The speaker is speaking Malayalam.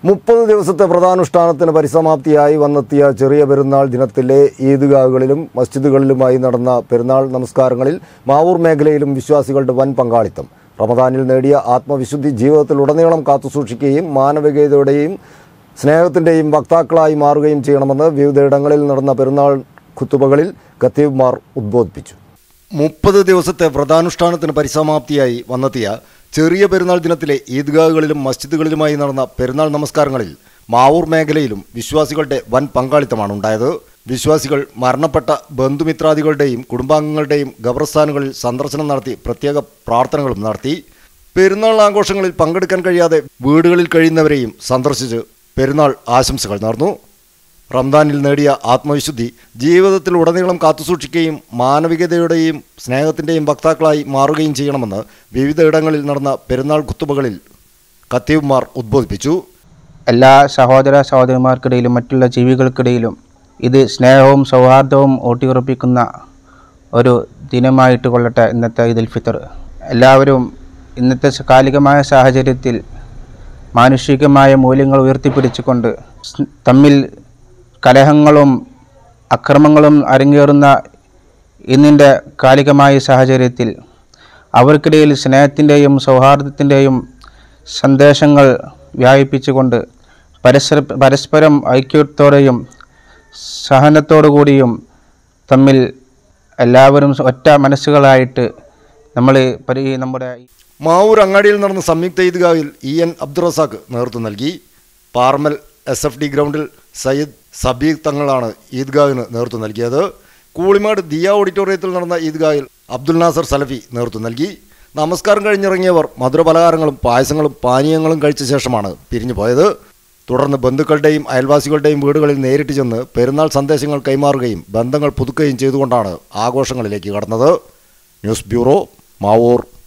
മുപ്പത് ദിവസത്തെ വ്രതാനുഷ്ഠാനത്തിന് പരിസമാപ്തിയായി വന്നെത്തിയ ചെറിയ പെരുന്നാൾ ദിനത്തിലെ ഈദ്ഗാഹുകളിലും മസ്ജിദുകളിലുമായി നടന്ന പെരുന്നാൾ നമസ്കാരങ്ങളിൽ മാവൂർ മേഖലയിലും വിശ്വാസികളുടെ വൻ പങ്കാളിത്തം റമദാനിൽ നേടിയ ആത്മവിശുദ്ധി ജീവിതത്തിലുടനീളം കാത്തുസൂക്ഷിക്കുകയും മാനവികതയുടെയും സ്നേഹത്തിൻ്റെയും വക്താക്കളായി മാറുകയും ചെയ്യണമെന്ന് വിവിധയിടങ്ങളിൽ നടന്ന പെരുന്നാൾ ഖുത്തുബകളിൽ ഖത്തീബ്മാർ ഉദ്ബോധിപ്പിച്ചു മുപ്പത് ദിവസത്തെ വ്രതാനുഷ്ഠാനത്തിന് പരിസമാപ്തിയായി വന്നെത്തിയ ചെറിയ പെരുന്നാൾ ദിനത്തിലെ ഈദ്ഗാഹുകളിലും മസ്ജിദുകളിലുമായി നടന്ന പെരുന്നാൾ നമസ്കാരങ്ങളിൽ മാവൂർ മേഖലയിലും വിശ്വാസികളുടെ വൻ പങ്കാളിത്തമാണ് ഉണ്ടായത് വിശ്വാസികൾ മരണപ്പെട്ട ബന്ധുമിത്രാദികളുടെയും കുടുംബാംഗങ്ങളുടെയും ഖബർസ്ഥാനുകളിൽ സന്ദർശനം നടത്തി പ്രത്യേക പ്രാർത്ഥനകളും നടത്തി പെരുന്നാൾ ആഘോഷങ്ങളിൽ പങ്കെടുക്കാൻ കഴിയാതെ വീടുകളിൽ കഴിയുന്നവരെയും സന്ദർശിച്ച് പെരുന്നാൾ ആശംസകൾ നേർന്നു റംദാനിൽ നേടിയ ആത്മവിശുദ്ധി ജീവിതത്തിൽ ഉടനീളം കാത്തുസൂക്ഷിക്കുകയും മാനവികതയുടെയും സ്നേഹത്തിൻ്റെയും വക്താക്കളായി മാറുകയും ചെയ്യണമെന്ന് വിവിധയിടങ്ങളിൽ നടന്ന പെരുന്നാൾ കുത്തുബകളിൽ ഖത്തീബ്മാർ ഉദ്ബോധിപ്പിച്ചു എല്ലാ സഹോദര സഹോദരിമാർക്കിടയിലും മറ്റുള്ള ജീവികൾക്കിടയിലും ഇത് സ്നേഹവും സൗഹാർദ്ദവും ഊട്ടിയുറപ്പിക്കുന്ന ഒരു ദിനമായിട്ട് കൊള്ളട്ടെ ഇന്നത്തെ ഈദുൽ ഫിത്തർ എല്ലാവരും ഇന്നത്തെ സ- കാലികമായ സാഹചര്യത്തിൽ മാനുഷികമായ മൂല്യങ്ങൾ ഉയർത്തിപ്പിടിച്ചുകൊണ്ട് സ്- തമ്മിൽ കലഹങ്ങളും അക്രമങ്ങളും അരങ്ങേറുന്ന ഇന്നിൻ്റെ കാലികമായ സാഹചര്യത്തിൽ അവർക്കിടയിൽ സ്നേഹത്തിൻ്റെയും സൗഹാർദ്ദത്തിൻ്റെയും സന്ദേശങ്ങൾ വ്യാപിപ്പിച്ചുകൊണ്ട് പരസ്പര പരസ്പരം ഐക്യത്തോടെയും സഹനത്തോടു തമ്മിൽ എല്ലാവരും ഒറ്റ മനസ്സുകളായിട്ട് നമ്മൾ പരി നമ്മുടെ മാവൂർ അങ്ങാടിയിൽ നടന്ന സംയുക്ത ഈദ്ഗാഹിൽ ഇ എൻ അബ്ദുറസാഖ് നേതൃത്വം നൽകി പാർമൽ എസ് എഫ് ഡി ഗ്രൗണ്ടിൽ സയ്യിദ് സബീഖ് തങ്ങളാണ് ഈദ്ഗാഹിന് നേതൃത്വം നൽകിയത് കൂളിമാട് ദിയ ഓഡിറ്റോറിയത്തിൽ നടന്ന ഈദ്ഗാഹിൽ അബ്ദുൽ നാസർ സലഫി നേതൃത്വം നൽകി നമസ്കാരം കഴിഞ്ഞിറങ്ങിയവർ മധുരപലഹാരങ്ങളും പായസങ്ങളും പാനീയങ്ങളും കഴിച്ച ശേഷമാണ് പിരിഞ്ഞു പോയത് തുടർന്ന് ബന്ധുക്കളുടെയും അയൽവാസികളുടെയും വീടുകളിൽ നേരിട്ട് ചെന്ന് പെരുന്നാൾ സന്ദേശങ്ങൾ കൈമാറുകയും ബന്ധങ്ങൾ പുതുക്കുകയും ചെയ്തുകൊണ്ടാണ് ആഘോഷങ്ങളിലേക്ക് കടന്നത് ന്യൂസ് ബ്യൂറോ മാവൂർ